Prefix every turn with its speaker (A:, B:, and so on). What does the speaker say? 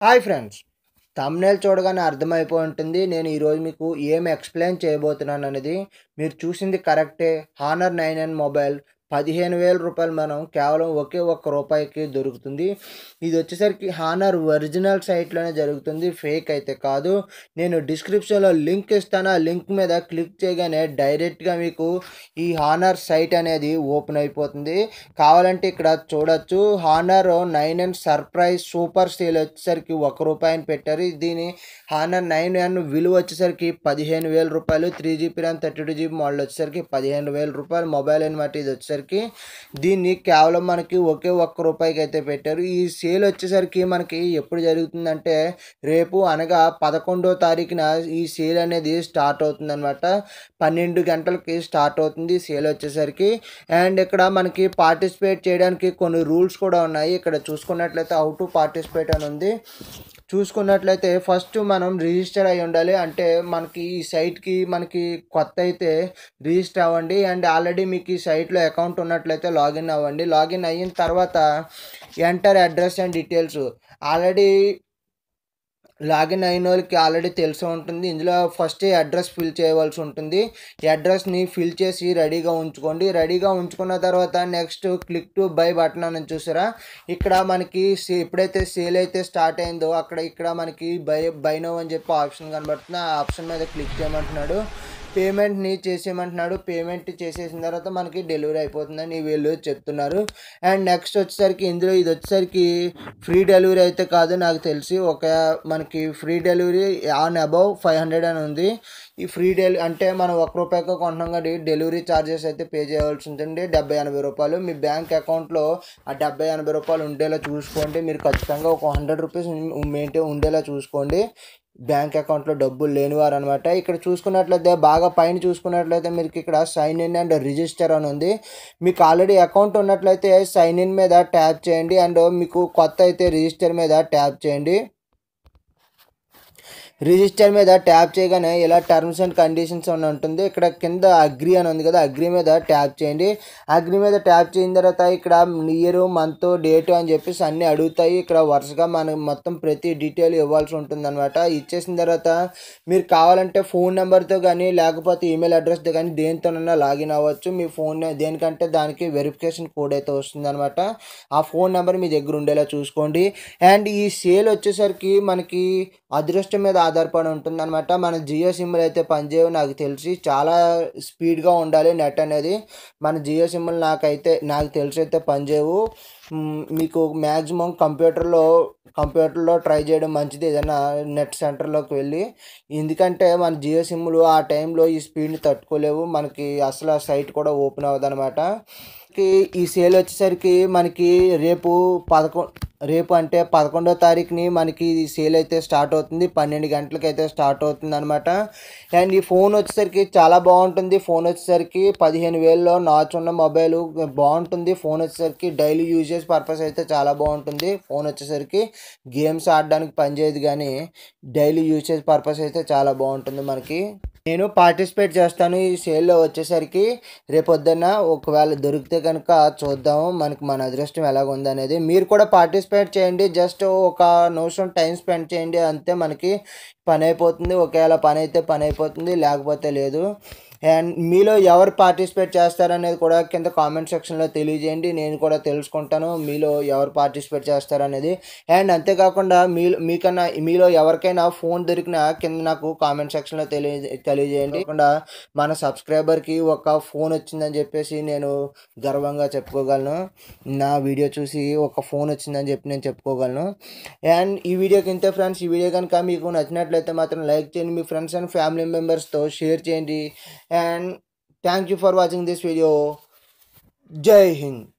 A: hi friends thumbnail చూడగానే అర్థమైపోయి ఉంటుంది నేను ఈరోజు మీకు ఏం ఎక్స్ప్లెయిన్ చేయబోతున్నాను అనేది మీరు చూసింది కరెక్టే హానర్ నైన్ ఎన్ మొబైల్ పదిహేను వేల రూపాయలు మనం కేవలం ఒకే ఒక్క రూపాయికి దొరుకుతుంది ఇది వచ్చేసరికి హానర్ ఒరిజినల్ సైట్లోనే జరుగుతుంది ఫేక్ అయితే కాదు నేను డిస్క్రిప్షన్లో లింక్ ఇస్తాను ఆ లింక్ మీద క్లిక్ చేయగానే డైరెక్ట్గా మీకు ఈ హానర్ సైట్ అనేది ఓపెన్ అయిపోతుంది కావాలంటే ఇక్కడ చూడొచ్చు Honor nine N surprise super sale వచ్చేసరికి ఒక రూపాయని పెట్టారు దీని హానర్ నైన్ ఎన్ విలువ వచ్చేసరికి పదిహేను వేల రూపాయలు three GB RAM thirty two GB model వచ్చేసరికి పదిహేను వేల రూపాయలు మొబైల్ అనమాట ఇది వచ్చేసరికి దీన్ని కేవలం మనకి ఒకే ఒక్క రూపాయికి అయితే పెట్టారు ఈ సేల్ వచ్చేసరికి మనకి ఎప్పుడు జరుగుతుందంటే రేపు అనగా పదకొండో తారీఖున ఈ సేల్ అనేది స్టార్ట్ అవుతుందన్నమాట పన్నెండు గంటలకి స్టార్ట్ అవుతుంది సేల్ వచ్చేసరికి అండ్ ఇక్కడ మనకి పార్టిసిపేట్ చేయడానికి కొన్ని రూల్స్ కూడా ఉన్నాయి ఇక్కడ చూసుకున్నట్లయితే హౌ టు పార్టిసిపేట్ అని ఉంది చూసుకున్నట్లయితే ఫస్ట్ మనం రిజిస్టర్ అయి ఉండాలి అంటే మనకి ఈ సైట్కి మనకి కొత్త అయితే రిజిస్టర్ అవ్వండి అండ్ ఆల్రెడీ మీకు ఈ సైట్లో అకౌంట్ ఉన్నట్లయితే లాగిన్ అవ్వండి లాగిన్ అయిన తర్వాత enter address and details already login అయిన వాళ్ళకి ఆల్రెడీ తెలిసి ఉంటుంది ఇందులో ఫస్ట్ అడ్రస్ ఫిల్ చేయవలసి ఉంటుంది ఈ అడ్రస్ని ఫిల్ చేసి రెడీగా ఉంచుకోండి రెడీగా ఉంచుకున్న తర్వాత next click to buy button అని చూసారా ఇక్కడ మనకి సే- ఎప్పుడైతే సేల్ అయితే స్టార్ట్ అయిందో అక్కడ ఇక్కడ మనకి బై బై నో అని చెప్పి ఆప్షన్ కనబడుతుంది ఆ ఆప్షన్ మీద క్లిక్ చేయమంటున్నాడు పేమెంట్ని చేసేయమంటున్నాడు పేమెంట్ చేసేసిన తర్వాత మనకి డెలివరీ అయిపోతుందని వీళ్ళు చెప్తున్నారు అండ్ నెక్స్ట్ వచ్చేసరికి ఇందులో ఇది వచ్చేసరికి ఫ్రీ డెలివరీ అయితే కాదు నాకు తెలిసి ఒక మనకి free delivery on above five hundred అని ఉంది ఈ ఫ్రీ డెలి అంటే మనం ఒక రూపాయికి కొంటున్నాం కానీ డెలివరీ ఛార్జెస్ అయితే పే చేయవలసి ఉంటుంది డెబ్బై ఎనభై రూపాయలు మీ బ్యాంక్ అకౌంట్లో ఆ డెబ్బై ఎనభై రూపాయలు ఉండేలా చూసుకోండి మీరు ఖచ్చితంగా ఒక హండ్రెడ్ రూపీస్ మెయింటైన్ ఉండేలా చూసుకోండి బ్యాంక్ అకౌంట్లో డబ్బులు లేనివారు అనమాట ఇక్కడ చూసుకున్నట్లయితే బాగా పైన చూసుకున్నట్లయితే మీకు ఇక్కడ సైన్ ఇన్ అండ్ రిజిస్టర్ అని ఉంది మీకు ఆల్రెడీ అకౌంట్ ఉన్నట్లయితే సైన్ ఇన్ మీద ట్యాప్ చేయండి అండ్ మీకు కొత్త అయితే రిజిస్టర్ మీద ట్యాప్ చేయండి రిజిస్టర్ మీద ట్యాప్ చేయగానే ఇలా టర్మ్స్ అండ్ కండిషన్స్ అని ఉంటుంది ఇక్కడ కింద అగ్రి అని ఉంది కదా అగ్రి మీద ట్యాప్ చేయండి అగ్రి మీద ట్యాప్ చేసిన తర్వాత ఇక్కడ ఇయర్ మంత్ డేట్ అని చెప్పేసి అన్నీ అడుగుతాయి ఇక్కడ వరుసగా మనం మొత్తం ప్రతి డీటెయిల్ ఇవ్వాల్సి ఉంటుంది అనమాట ఇచ్చేసిన తర్వాత మీరు కావాలంటే ఫోన్ నెంబర్తో కానీ లేకపోతే ఈమెయిల్ అడ్రస్తో కానీ దేనితోనైనా లాగిన్ అవ్వచ్చు మీ ఫోన్ దేనికంటే దానికి వెరిఫికేషన్ కోడ్ అయితే వస్తుంది అనమాట ఆ ఫోన్ నెంబర్ మీ దగ్గర ఉండేలా చూసుకోండి అండ్ ఈ సేల్ వచ్చేసరికి మనకి అదృష్టం మీద ఆధారపడి ఉంటుంది అనమాట మన జియో సిమ్లు అయితే పనిచేయవు నాకు తెలిసి చాలా స్పీడ్గా ఉండాలి నెట్ అనేది మన జియో సిమ్లు నాకైతే నాకు తెలిసి అయితే పనిచేయవు మ్, మీకు మ్యాక్సిమం కంప్యూటర్లో కంప్యూటర్లో ట్రై చేయడం మంచిది ఏదైనా నెట్ సెంటర్లోకి వెళ్ళి ఎందుకంటే మన జియో సిమ్లు ఆ టైంలో ఈ స్పీడ్ని తట్టుకోలేవు మనకి అసలు ఆ సైట్ కూడా ఓపెన్ అవ్వదన్నమాట ఈ సేల్ వచ్చేసరికి మనకి రేపు పదకొ రేపు అంటే పదకొండో తారీఖుని మనకి ఈ సేల్ అయితే స్టార్ట్ అవుతుంది పన్నెండు గంటలకు అయితే స్టార్ట్ అవుతుంది అనమాట అండ్ ఈ ఫోన్ వచ్చేసరికి చాలా బాగుంటుంది ఫోన్ వచ్చేసరికి పదిహేను వేలలో నాచ్ ఉన్న మొబైల్ బాగుంటుంది ఫోన్ వచ్చేసరికి డైలీ యూజెస్ పర్పస్ అయితే చాలా బాగుంటుంది ఫోన్ వచ్చేసరికి గేమ్స్ ఆడడానికి పనిచేయదు కానీ డైలీ యూసేజ్ పర్పస్ అయితే చాలా బాగుంటుంది మనకి నేను పార్టిసిపేట్ చేస్తాను ఈ సేల్లో వచ్చేసరికి రేపొద్దున ఒకవేళ దొరికితే కనుక చూద్దాము మనకి మన అదృష్టం ఎలాగ ఉంది అనేది మీరు కూడా పార్టిసిపేట్ చేయండి జస్ట్ ఒక నిమిషం టైం స్పెండ్ చేయండి అంతే మనకి పని అయిపోతుంది ఒకవేళ పని అయితే పని అయిపోతుంది లేకపోతే లేదు అండ్ మీలో ఎవరు పార్టిసిపేట్ చేస్తారనేది కూడా కింద కామెంట్ సెక్షన్లో తెలియజేయండి నేను కూడా తెలుసుకుంటాను మీలో ఎవరు పార్టిసిపేట్ చేస్తారనేది అండ్ అంతేకాకుండా మీ మీకన్నా మీలో ఎవరికైనా ఫోన్ దొరికినా కింద నాకు కామెంట్ సెక్షన్లో తెలియ తెలియజేయండి కాకుండా మన సబ్స్క్రైబర్కి ఒక ఫోన్ వచ్చిందని చెప్పేసి నేను గర్వంగా చెప్పుకోగలను నా వీడియో చూసి ఒక ఫోన్ వచ్చిందని చెప్పి నేను చెప్పుకోగలను అండ్ ఈ వీడియోకి ఇంతే ఫ్రెండ్స్ ఈ వీడియో కనుక మీకు నచ్చినట్లయితే మాత్రం లైక్ చేయండి మీ ఫ్రెండ్స్ అండ్ ఫ్యామిలీ మెంబర్స్తో షేర్ చేయండి and thank you for watching this video జై హింద్